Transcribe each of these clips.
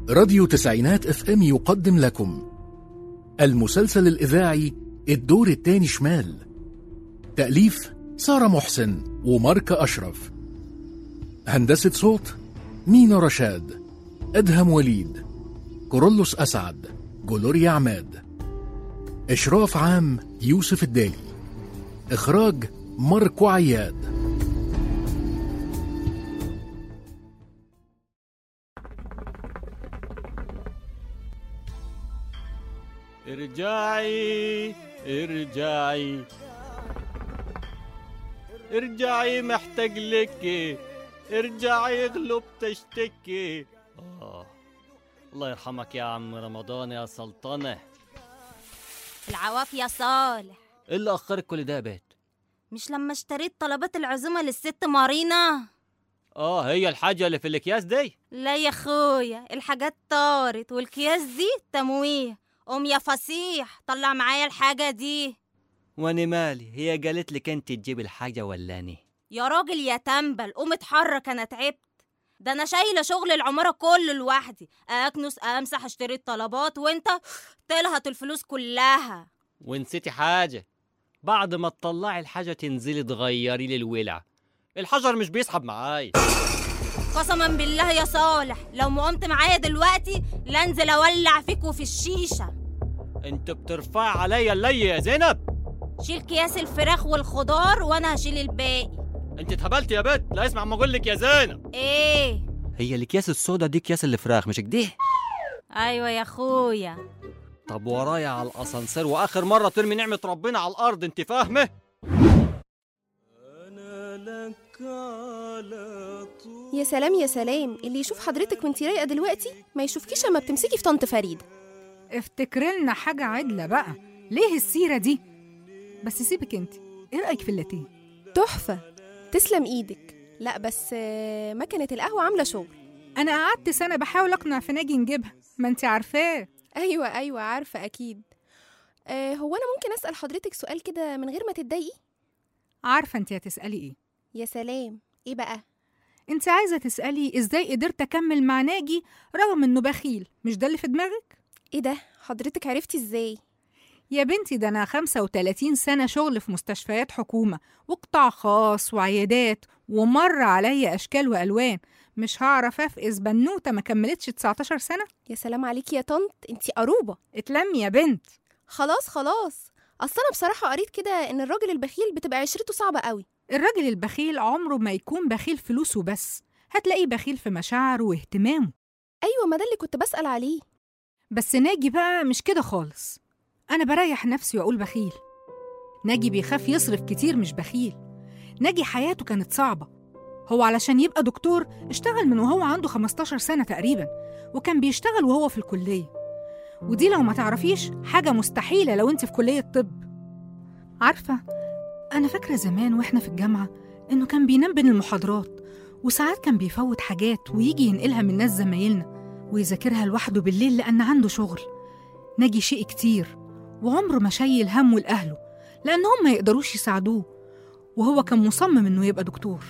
راديو تسعينات اف ام يقدم لكم المسلسل الإذاعي الدور التاني شمال تأليف سارة محسن وماركة أشرف هندسة صوت مينا رشاد أدهم وليد كورولوس أسعد جلوريا عماد إشراف عام يوسف الدالي إخراج ماركو عياد ارجعي ارجعي ارجعي محتاج لك ارجعي اغلب تشتكي آه. الله يرحمك يا عم رمضان يا سلطنة العواف يا صالح ايه اللي اخرك كل ده يا بيت مش لما اشتريت طلبات العزومة للست مارينا اه هي الحاجة اللي في الاكياس دي لا يا اخويا الحاجات طارت والكياس دي تمويه قوم يا فصيح طلع معايا الحاجة دي وانا مالي هي قالت لك انت تجيب الحاجة ولا اني يا راجل يا تنبل قوم اتحرك انا تعبت ده انا شايله شغل العماره كله لوحدي اكنس امسح اشتري الطلبات وانت تلهط الفلوس كلها ونسيتي حاجة بعد ما تطلعي الحاجة تنزلي تغيري لي الولع الحجر مش بيسحب معايا قسما بالله يا صالح لو ما قمت معايا دلوقتي لانزل اولع فيك وفي الشيشه انت بترفعي عليا اللي يا زينب شيل كياس الفراخ والخضار وانا هشيل الباقي انت اتهبلت يا بت لا اسمع ما اقول لك يا زينب ايه هي الاكياس السودا دي اكياس الفراخ مش كده ايوه يا اخويا طب ورايا على الاسانسير واخر مره ترمي نعمه ربنا على الارض انت فاهمه انا لك على طول يا سلام يا سلام اللي يشوف حضرتك وانتي رايقه دلوقتي ما يشوفكيش اما بتمسكي في طنط فريده افتكر لنا حاجة عدلة بقى ليه السيرة دي بس سيبك انت ايه رأيك في اللاتيه تحفه تسلم ايدك لا بس آه، مكنه القهوه عامله شغل انا قعدت سنة بحاول اقنع في ناجي نجيبها ما انت عارفاه ايوه ايوه عارفه اكيد آه هو انا ممكن اسال حضرتك سؤال كده من غير ما تتضايقي عارفة انت هتسألي ايه يا سلام ايه بقى انت عايزة تسألي ازاي قدرت اكمل مع ناجي رغم انه بخيل مش ده اللي في دماغك ايه ده حضرتك عرفتي ازاي يا بنتي ده أنا 35 سنة شغل في مستشفيات حكومة وقطاع خاص وعيادات ومر عليا أشكال وألوان مش هعرف أفقس بنوتة ما كملتش 19 سنة يا سلام عليكي يا طنط انتي قروبه اتلمي يا بنت خلاص خلاص اصل انا بصراحه قريت كده ان الراجل البخيل بتبقى عشرته صعبه قوي الراجل البخيل عمره ما يكون بخيل فلوسه بس هتلاقيه بخيل في مشاعره واهتمامه ايوه ما ده اللي كنت بسال عليه بس ناجي بقى مش كده خالص أنا بريح نفسي وأقول بخيل ناجي بيخاف يصرف كتير مش بخيل ناجي حياته كانت صعبة هو علشان يبقى دكتور اشتغل من وهو عنده 15 سنة تقريبا وكان بيشتغل وهو في الكلية ودي لو ما تعرفيش حاجة مستحيلة لو انت في كلية طب عارفة أنا فاكرة زمان وإحنا في الجامعة إنه كان بينام بين المحاضرات وساعات كان بيفوت حاجات ويجي ينقلها من ناس زمايلنا ويذاكرها لوحده بالليل لأن عنده شغل ناجي شيء كتير وعمره ما شيل همه لأهله لأنهم ما يقدروش يساعدوه وهو كان مصمم إنه يبقى دكتور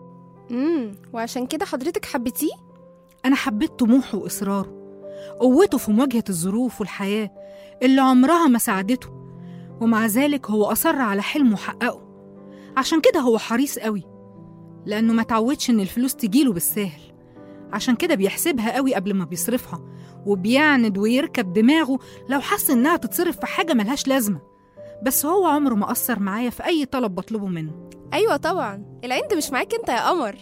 امم وعشان كده حضرتك حبيتيه أنا حبيت طموحه وإصراره قوته في مواجهة الظروف والحياة اللي عمرها ما ساعدته ومع ذلك هو أصر على حلمه وحققه عشان كده هو حريص قوي لأنه ما تعودش إن الفلوس تجيله بالساهل عشان كده بيحسبها قوي قبل ما بيصرفها وبيعند ويركب دماغه لو حس إنها تتصرف في حاجة ملهاش لازمة بس هو عمره ما قصر معايا في أي طلب بطلبه منه ايوه طبعا العند مش معاك انت يا قمر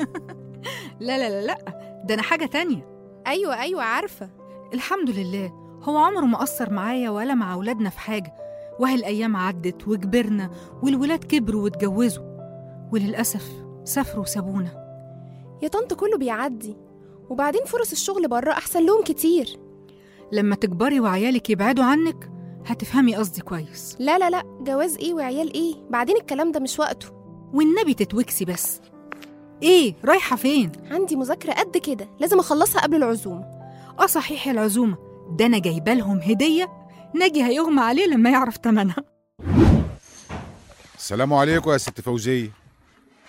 لا لا لا لا ده أنا حاجة تانية ايوه ايوه عارفه الحمد لله هو عمره ما قصر معايا ولا مع أولادنا في حاجة وهي الأيام عدت وكبرنا والولاد كبروا واتجوزوا وللأسف سافروا وسابونا يا طنط كله بيعدي وبعدين فرص الشغل بره احسن لهم كتير لما تكبري وعيالك يبعدوا عنك هتفهمي قصدي كويس لا لا لا جواز ايه وعيال ايه بعدين الكلام ده مش وقته والنبي تتوكسي بس ايه رايحة فين؟ عندي مذاكره قد كده لازم اخلصها قبل العزومه اه صحيح العزومة ده أنا جايبة لهم هدية ناجي هيغمى عليه لما يعرف تمنها السلام عليكم يا ست فوزية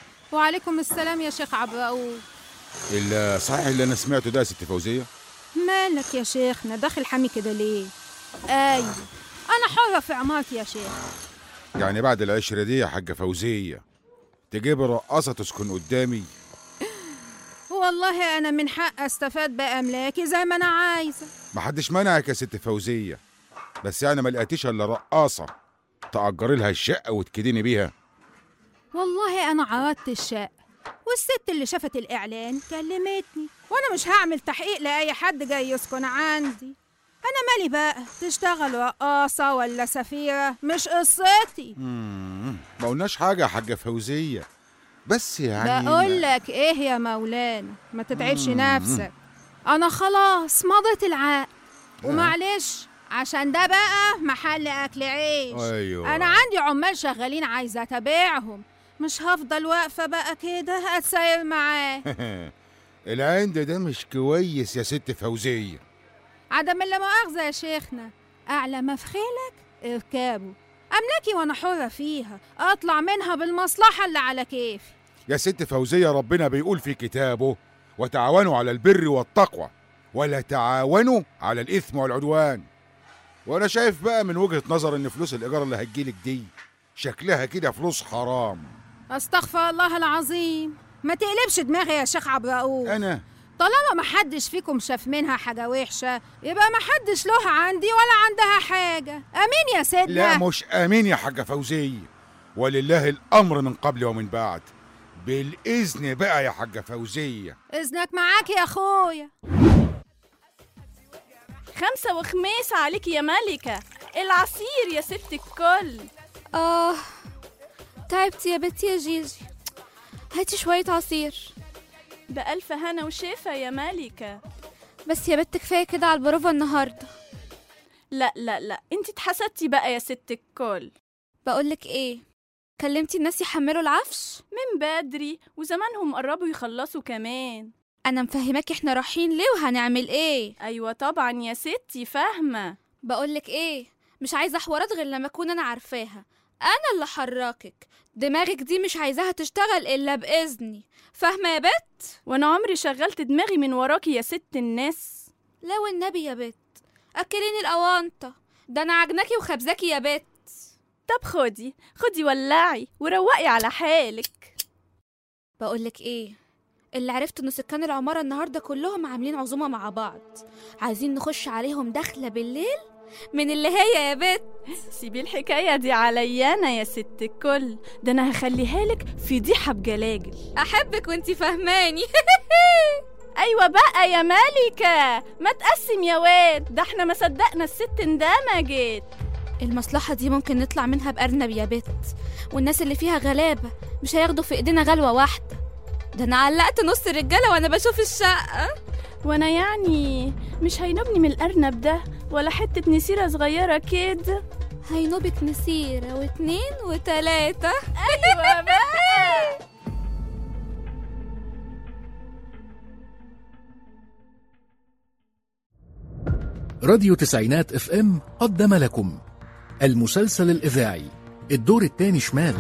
وعليكم السلام يا شيخ عباو ال- صحيح اللي انا سمعته ده يا ست فوزية مالك يا شيخنا داخل حامي كده ليه ايوه انا حرة في عمارتي يا شيخ يعني بعد العشرة دي يا حاجة فوزية تجيب رقاصة تسكن قدامي والله انا من حق استفاد باملاكي زي ما انا عايزه محدش منعك يا ست فوزية بس يعني ما لقيتيش الا رقاصة تأجري لها الشقة وتكديني بيها والله انا عرضت الشقه والست اللي شافت الاعلان كلمتني وانا مش هعمل تحقيق لاي حد جاي يسكن عندي انا مالي بقى تشتغل رقاصه ولا سفيره مش قصتي مم، ما قلناش حاجة يا حاجة فوزية بس يعني بقول لك ايه يا مولانا ما تتعبش مم. نفسك انا خلاص مضيت العقد ومعلش عشان ده بقى محل اكل عيش ايوه انا عندي عمال شغالين عايزه اتابعهم مش هفضل واقفه بقى كده اتساير معاه العند ده مش كويس يا ست فوزية عدم اللي مؤاخذه يا شيخنا اعلى ما في خيلك اركبه املاكي وانا حره فيها اطلع منها بالمصلحه اللي على كيفي يا ست فوزية ربنا بيقول في كتابه وتعاونوا على البر والتقوى ولا تعاونوا على الإثم والعدوان وأنا شايف بقى من وجهة نظر إن فلوس الإيجار اللي هتجيلك دي شكلها كده فلوس حرام استغفر الله العظيم ما تقلبش دماغي يا شيخ عبد الرؤوف أنا طالما ما حدش فيكم شاف منها حاجه وحشه يبقى ما حدش له عندي ولا عندها حاجه امين يا سيدنا لا مش آمين يا حاجة فوزية ولله الأمر من قبل ومن بعد بالإذن بقى يا حاجة فوزية اذنك معاك يا اخويا خمسة وخميسة عليك يا ملكة العصير يا ست الكل آه تعبت يا بنتي يا جيجي هاتي شوية عصير بألف هنا وشفا يا ملكة بس يا بنت كفاية كده على البروفا النهاردة لا لا لا انت اتحسدتي بقى يا ست الكل بقولك ايه كلمتي الناس يحملوا العفش من بدري وزمانهم قربوا يخلصوا كمان انا مفهماكي احنا رايحين ليه وهنعمل ايه ايوه طبعا يا ستي فاهمة بقولك ايه مش عايزة حوارات غير لما اكون انا عارفاها انا اللي حركك دماغك دي مش عايزاها تشتغل الا باذني فاهمة يا بت وانا عمري شغلت دماغي من وراكي يا ست الناس لا والنبي يا بت اكليني الاونطة ده انا عجناكي وخبزاكي يا بت طب خدي خدي ولعي وروقي على حالك بقولك ايه اللي عرفت ان سكان العمارة النهاردة كلهم عاملين عزومة مع بعض عايزين نخش عليهم داخلة بالليل من اللي هي يا بت سيبي الحكاية دي عليا أنا يا ست الكل ده أنا هخليها لك فضيحة بجلاجل احبك وانتي فهماني أيوة بقى يا ملكة ما تقسم يا واد ده احنا ما صدقنا الست اندمجت المصلحة دي ممكن نطلع منها بأرنب يا بت والناس اللي فيها غلابة مش هياخدوا في ايدينا غلوة واحدة ده انا علقت نص الرجالة وانا بشوف الشقة وأنا يعني مش هينوبني من الأرنب ده ولا حتة نسيرة صغيرة كده هينوبك نسيرة واتنين وتلاتة أيوة بقى راديو تسعينات اف ام قدم لكم المسلسل الإذاعي الدور الثاني شمال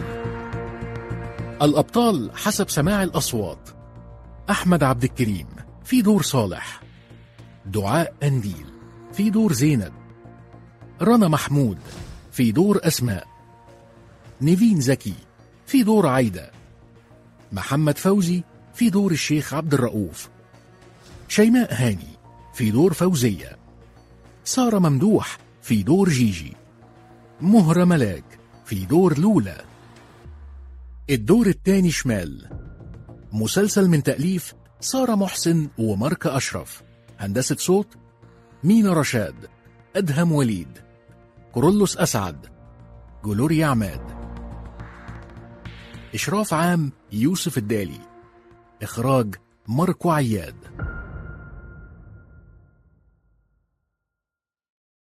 الأبطال حسب سماع الأصوات أحمد عبد الكريم في دور صالح دعاء أنديل في دور زينب رنا محمود في دور أسماء نيفين زكي في دور عايدة محمد فوزي في دور الشيخ عبد الرؤوف شيماء هاني في دور فوزيه سارة ممدوح في دور جيجي مهرة ملاك في دور لولا الدور التاني شمال مسلسل من تأليف سارة محسن وماركة أشرف هندسة صوت مينا رشاد أدهم وليد كورولوس أسعد جلوريا عماد إشراف عام يوسف الدالي إخراج ماركو عياد